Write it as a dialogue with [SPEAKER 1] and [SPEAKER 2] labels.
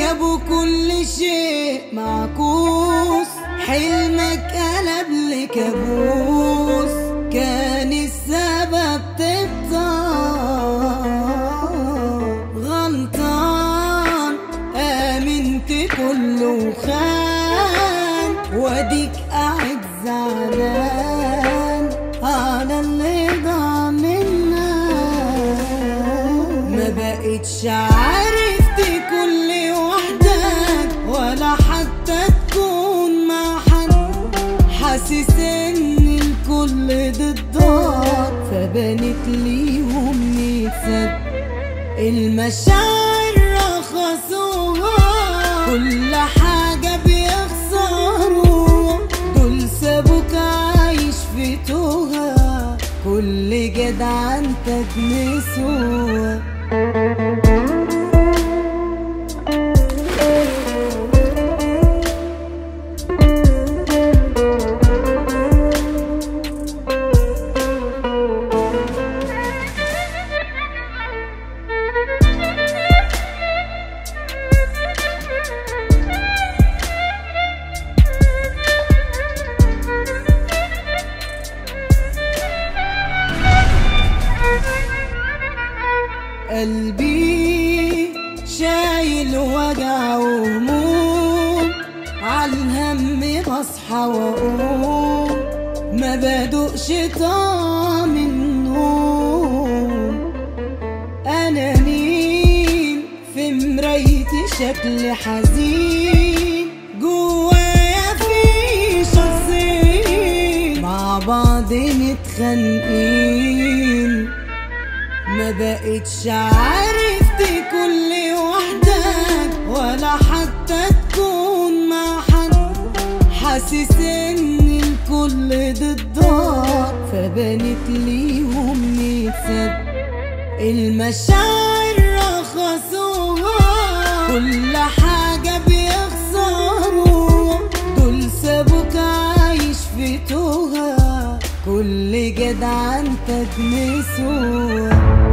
[SPEAKER 1] جابوا كل شيء معكوس حلمك قلب لكابوس كان السبب تبطل غلطان آمنت كله خان واديك قاعد زعلان على اللي ضاع منا ما بقتش عارف تكون لوحدك ولا حتى تكون مع حد حاسس ان الكل ضدك فبنت ليهم نفسك المشاعر رخصوها كل حاجة بيخسروا دول سابوك عايش في توها كل جدعنتك نسوها قلبي شايل وجع وهموم عالهم بصحى واقوم ما بدقش طعم النوم انا مين في مرايتي شكل حزين جوايا في شخصين مع بعض متخانقين ما بقتش عارف تكون لوحدك ولا حتى تكون مع حد حاسس ان الكل ضدك فبنت ليهم نفسك المشاعر رخصوها كل حاجة بيخسروا دول سابوك عايش في توها كل جدعنتك نسوها